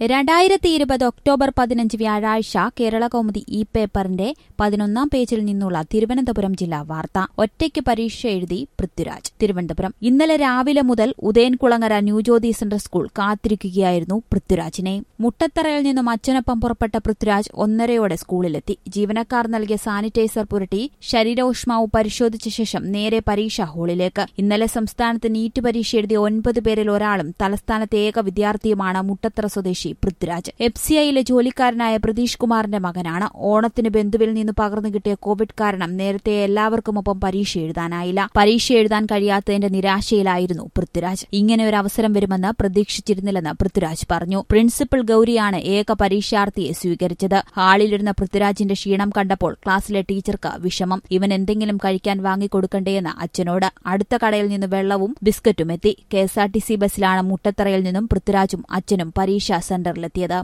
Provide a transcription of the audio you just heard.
രണ്ടായിരത്തി ഇരുപത് ഒക്ടോബർ പതിനഞ്ച് വ്യാഴാഴ്ച കേരള കൗമുദി ഇ പേപ്പറിന്റെ പതിനൊന്നാം പേജിൽ നിന്നുള്ള തിരുവനന്തപുരം ജില്ലാ വാർത്ത ഒറ്റയ്ക്ക് പരീക്ഷ എഴുതി പൃഥ്വിരാജ് തിരുവനന്തപുരം ഇന്നലെ രാവിലെ മുതൽ ഉദയൻകുളങ്ങര ന്യൂജ്യോതി സെൻട്രൽ സ്കൂൾ കാത്തിരിക്കുകയായിരുന്നു പൃഥ്വിരാജിനെ മുട്ടത്തറയിൽ നിന്നും അച്ഛനൊപ്പം പുറപ്പെട്ട പൃഥ്വിരാജ് ഒന്നരയോടെ സ്കൂളിലെത്തി ജീവനക്കാർ നൽകിയ സാനിറ്റൈസർ പുരട്ടി ശരീരോഷ്മാവ് പരിശോധിച്ച ശേഷം നേരെ പരീക്ഷാ ഹാളിലേക്ക് ഇന്നലെ സംസ്ഥാനത്ത് നീറ്റ് പരീക്ഷ എഴുതിയ ഒൻപത് പേരിൽ ഒരാളും തലസ്ഥാനത്തെ ഏക വിദ്യാർത്ഥിയുമാണ് മുട്ടത്തറ സ്വദേശി പൃഥ്വിരാജ് എഫ് സി ഐയിലെ ജോലിക്കാരനായ പ്രതീഷ് കുമാറിന്റെ മകനാണ് ഓണത്തിന് ബന്ധുവിൽ നിന്ന് പകർന്നു കിട്ടിയ കോവിഡ് കാരണം നേരത്തെ എല്ലാവർക്കുമൊപ്പം പരീക്ഷ എഴുതാനായില്ല പരീക്ഷ എഴുതാൻ കഴിയാത്തതിന്റെ നിരാശയിലായിരുന്നു പൃഥ്വിരാജ് ഇങ്ങനെ ഒരു അവസരം വരുമെന്ന് പ്രതീക്ഷിച്ചിരുന്നില്ലെന്ന് പൃഥ്വിരാജ് പറഞ്ഞു പ്രിൻസിപ്പൽ ഗൌരിയാണ് ഏക പരീക്ഷാർത്ഥിയെ സ്വീകരിച്ചത് ഹാളിലിരുന്ന പൃഥ്വിരാജിന്റെ ക്ഷീണം കണ്ടപ്പോൾ ക്ലാസ്സിലെ ടീച്ചർക്ക് വിഷമം ഇവൻ എന്തെങ്കിലും കഴിക്കാൻ വാങ്ങിക്കൊടുക്കണ്ടേയെന്ന് അച്ഛനോട് അടുത്ത കടയിൽ നിന്ന് വെള്ളവും ബിസ്ക്കറ്റും എത്തി കെഎസ്ആർടിസി ബസ്സിലാണ് മുട്ടത്തറയിൽ നിന്നും പൃഥ്വിരാജും അച്ഛനും പരീക്ഷാ സെന്ററിലെത്തിയത്